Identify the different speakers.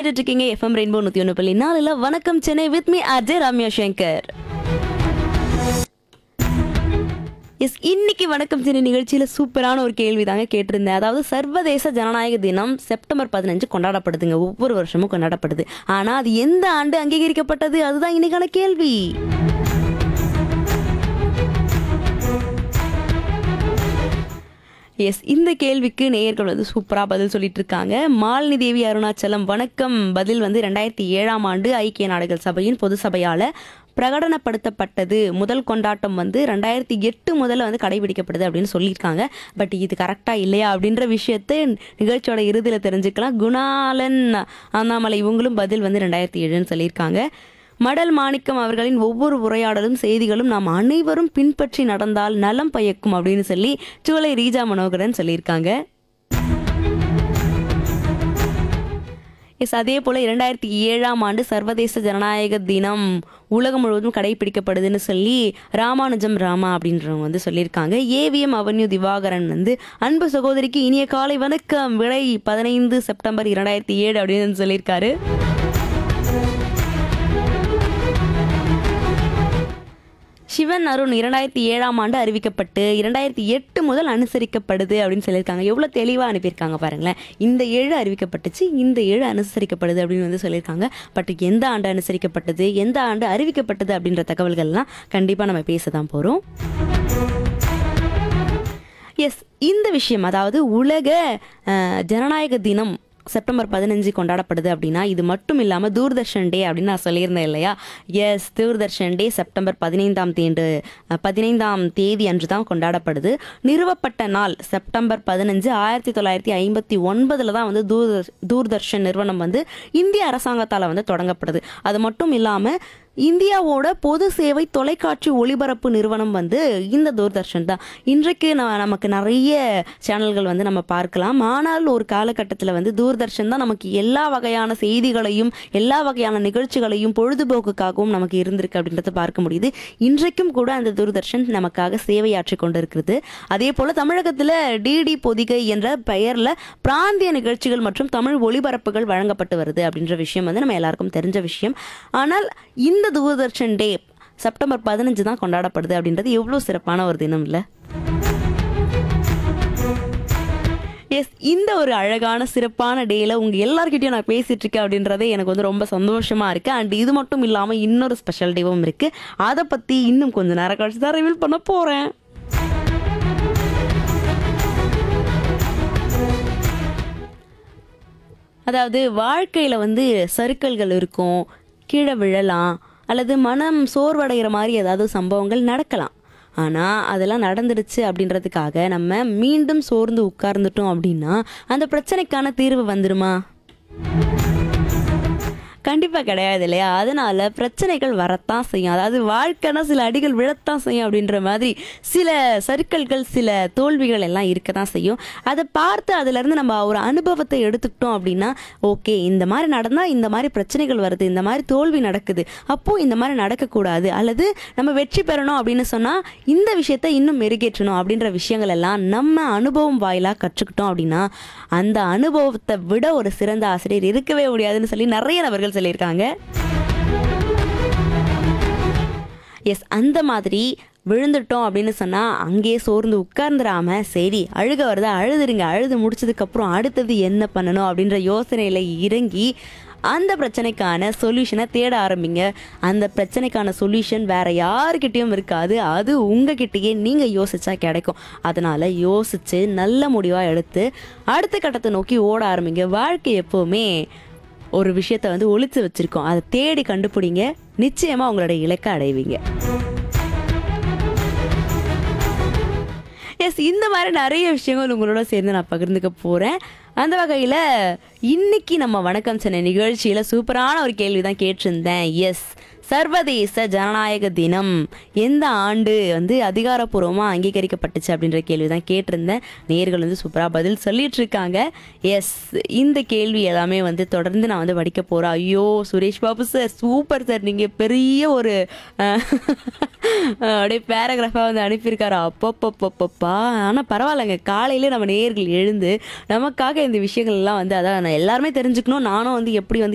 Speaker 1: கேட்டுட்டு இருக்கீங்க FM rainbow நூத்தி ஒன்று புள்ளி நாலுல வணக்கம் Chennai with me Ajay Ramya Shankar S இன்னைக்கு வணக்கம் சென்னை நிகழ்ச்சியில சூப்பரான ஒரு கேள்வி தாங்க கேட்டிருந்தேன் அதாவது சர்வதேச ஜனநாயக தினம் செப்டம்பர் பதினஞ்சு கொண்டாடப்படுதுங்க ஒவ்வொரு வருஷமும் கொண்டாடப்படுது ஆனா அது எந்த ஆண்டு அங்கீகரிக்கப்பட்டது அதுதான் இன்னைக்கான கேள்வி எஸ் இந்த கேள்விக்கு நேயர்கள் வந்து சூப்பராக பதில் சொல்லிட்டு இருக்காங்க மாலினி தேவி அருணாச்சலம் வணக்கம் பதில் வந்து ரெண்டாயிரத்தி ஏழாம் ஆண்டு ஐக்கிய நாடுகள் சபையின் பொது சபையால் பிரகடனப்படுத்தப்பட்டது முதல் கொண்டாட்டம் வந்து ரெண்டாயிரத்தி எட்டு முதல்ல வந்து கடைபிடிக்கப்படுது அப்படின்னு சொல்லியிருக்காங்க பட் இது கரெக்டாக இல்லையா அப்படின்ற விஷயத்தை நிகழ்ச்சியோட இறுதியில் தெரிஞ்சுக்கலாம் குணாலன் அண்ணாமலை இவங்களும் பதில் வந்து ரெண்டாயிரத்தி ஏழுன்னு சொல்லியிருக்காங்க மடல் மாணிக்கம் அவர்களின் ஒவ்வொரு உரையாடலும் செய்திகளும் நாம் அனைவரும் பின்பற்றி நடந்தால் நலம் பயக்கும் அப்படின்னு சொல்லி சூளை ரீஜா மனோகரன் சொல்லியிருக்காங்க எஸ் அதே போல் இரண்டாயிரத்தி ஏழாம் ஆண்டு சர்வதேச ஜனநாயக தினம் உலகம் முழுவதும் கடைபிடிக்கப்படுதுன்னு சொல்லி ராமானுஜம் ராமா அப்படின்றவங்க வந்து சொல்லியிருக்காங்க ஏவிஎம் அவன்யூ திவாகரன் வந்து அன்பு சகோதரிக்கு இனிய காலை வணக்கம் விலை பதினைந்து செப்டம்பர் இரண்டாயிரத்தி ஏழு அப்படின்னு சொல்லியிருக்காரு சிவன் அருண் இரண்டாயிரத்தி ஏழாம் ஆண்டு அறிவிக்கப்பட்டு இரண்டாயிரத்தி எட்டு முதல் அனுசரிக்கப்படுது அப்படின்னு சொல்லியிருக்காங்க எவ்வளோ தெளிவாக அனுப்பியிருக்காங்க பாருங்களேன் இந்த ஏழு அறிவிக்கப்பட்டுச்சு இந்த ஏழு அனுசரிக்கப்படுது அப்படின்னு வந்து சொல்லியிருக்காங்க பட் எந்த ஆண்டு அனுசரிக்கப்பட்டது எந்த ஆண்டு அறிவிக்கப்பட்டது அப்படின்ற தகவல்கள்லாம் கண்டிப்பாக நம்ம பேச தான் போகிறோம் எஸ் இந்த விஷயம் அதாவது உலக அஹ், ஜனநாயக தினம் செப்டம்பர் பதினஞ்சு கொண்டாடப்படுது அப்படின்னா இது மட்டும் இல்லாமல் தூர்தர்ஷன் டே அப்படின்னு நான் சொல்லியிருந்தேன் இல்லையா எஸ் தூர்தர்ஷன் டே செப்டம்பர் பதினைந்தாம் தேண்டு அஹ், பதினைந்தாம் தேதி அன்று தான் கொண்டாடப்படுது நிறுவப்பட்ட நாள் செப்டம்பர் பதினஞ்சு ஆயிரத்தி தொள்ளாயிரத்தி ஐம்பத்தி ஒன்பதில் தான் வந்து தூர்தர் தூர்தர்ஷன் நிறுவனம் வந்து இந்திய அரசாங்கத்தால் வந்து தொடங்கப்படுது அது மட்டும் இல்லாமல் இந்தியாவோட பொது சேவை தொலைக்காட்சி ஒளிபரப்பு நிறுவனம் வந்து இந்த தூர்தர்ஷன் தான் இன்றைக்கு ந நமக்கு நிறைய சேனல்கள் வந்து நம்ம பார்க்கலாம் ஆனால் ஒரு காலகட்டத்தில் வந்து தூர்தர்ஷன் தான் நமக்கு எல்லா வகையான செய்திகளையும் எல்லா வகையான நிகழ்ச்சிகளையும் பொழுதுபோக்குக்காகவும் நமக்கு இருந்திருக்கு அப்படின்றத பார்க்க முடியுது இன்றைக்கும் கூட அந்த தூர்தர்ஷன் நமக்காக சேவையாற்றி கொண்டிருக்கிறது அதே போல் தமிழகத்தில் டிடி பொதிகை என்ற பெயரில் பிராந்திய நிகழ்ச்சிகள் மற்றும் தமிழ் ஒளிபரப்புகள் வழங்கப்பட்டு வருது அப்படின்ற விஷயம் வந்து நம்ம எல்லாருக்கும் தெரிஞ்ச விஷயம் ஆனால் இந்த தூர்தர்ஷன் டே செப்டம்பர் பதினஞ்சு தான் கொண்டாடப்படுது அப்படின்றது எவ்வளோ சிறப்பான ஒரு தினம் இல்லை எஸ் இந்த ஒரு அழகான சிறப்பான டேல உங்க எல்லார்கிட்டயும் நான் பேசிட்டு இருக்கேன் அப்படின்றதே எனக்கு வந்து ரொம்ப சந்தோஷமா இருக்கு அண்ட் இது மட்டும் இல்லாம இன்னொரு ஸ்பெஷல் டேவும் இருக்கு அதை பத்தி இன்னும் கொஞ்ச நேரம் கழிச்சு தான் ரிவீல் பண்ண போறேன் அதாவது வாழ்க்கையில் வந்து சறுக்கல்கள் இருக்கும் கீழே விழலாம் அல்லது மனம் சோர்வடைகிற மாதிரி ஏதாவது சம்பவங்கள் நடக்கலாம் ஆனால் அதெல்லாம் நடந்துடுச்சு அப்படின்றதுக்காக நம்ம மீண்டும் சோர்ந்து உட்கார்ந்துட்டோம் அப்படின்னா அந்த பிரச்சனைக்கான தீர்வு வந்துடுமா கண்டிப்பாக கிடையாது இல்லையா அதனால பிரச்சனைகள் வரத்தான் செய்யும் அதாவது வாழ்க்கைனா சில அடிகள் விழத்தான் செய்யும் அப்படின்ற மாதிரி சில சறுக்கல்கள் சில தோல்விகள் எல்லாம் இருக்க தான் செய்யும் அதை பார்த்து அதுலேருந்து நம்ம ஒரு அனுபவத்தை எடுத்துக்கிட்டோம் அப்படின்னா ஓகே இந்த மாதிரி நடந்தால் இந்த மாதிரி பிரச்சனைகள் வருது இந்த மாதிரி தோல்வி நடக்குது அப்போது இந்த மாதிரி நடக்கக்கூடாது அல்லது நம்ம வெற்றி பெறணும் அப்படின்னு சொன்னால் இந்த விஷயத்தை இன்னும் மெருகேற்றணும் அப்படின்ற விஷயங்கள் எல்லாம் நம்ம அனுபவம் வாயிலாக கற்றுக்கிட்டோம் அப்படின்னா அந்த அனுபவத்தை விட ஒரு சிறந்த ஆசிரியர் இருக்கவே முடியாதுன்னு சொல்லி நிறைய நபர்கள் சொல்லியிருக்காங்க எஸ் அந்த மாதிரி விழுந்துட்டோம் அப்படின்னு சொன்னால் அங்கேயே சோர்ந்து உட்கார்ந்துடாம சரி அழுக வருதா அழுதுருங்க அழுது முடிச்சதுக்கப்புறம் அடுத்தது என்ன பண்ணணும் அப்படின்ற யோசனையில் இறங்கி அந்த பிரச்சனைக்கான சொல்யூஷனை தேட ஆரம்பிங்க அந்த பிரச்சனைக்கான சொல்யூஷன் வேற யாருக்கிட்டேயும் இருக்காது அது உங்ககிட்டயே நீங்கள் யோசிச்சா கிடைக்கும் அதனால யோசிச்சு நல்ல முடிவாக எடுத்து அடுத்த கட்டத்தை நோக்கி ஓட ஆரம்பிங்க வாழ்க்கை எப்போவுமே ஒரு விஷயத்தை வந்து ஒளிச்சு வச்சிருக்கோம் அதை தேடி கண்டுபிடிங்க நிச்சயமா உங்களோட இலக்கை அடைவீங்க எஸ் இந்த மாதிரி நிறைய விஷயங்கள் உங்களோட சேர்ந்து நான் பகிர்ந்துக்க போகிறேன் அந்த வகையில் இன்னைக்கு நம்ம வணக்கம் சென்னை நிகழ்ச்சியில் சூப்பரான ஒரு கேள்வி தான் கேட்டிருந்தேன் எஸ் சர்வதேச ஜனநாயக தினம் எந்த ஆண்டு வந்து அதிகாரப்பூர்வமாக அங்கீகரிக்கப்பட்டுச்சு அப்படின்ற கேள்வி தான் கேட்டிருந்தேன் நேர்கள் வந்து சூப்பராக பதில் சொல்லிட்டு இருக்காங்க எஸ் இந்த கேள்வி எல்லாமே வந்து தொடர்ந்து நான் வந்து படிக்க போகிறேன் ஐயோ Suresh Babu sir super sir நீங்கள் பெரிய ஒரு அஹ், அப்படியே பேராகிராஃபாக வந்து அனுப்பியிருக்காரு அப்பப்பப்பப்பப்பா ஆனால் பரவாயில்லைங்க காலையில நம்ம நேர்கள் எழுந்து நமக்காக இந்த விஷயங்கள் எல்லாம் வந்து அதான் நான் எல்லாருமே தெரிஞ்சுக்கணும் நானும் வந்து எப்படி வந்து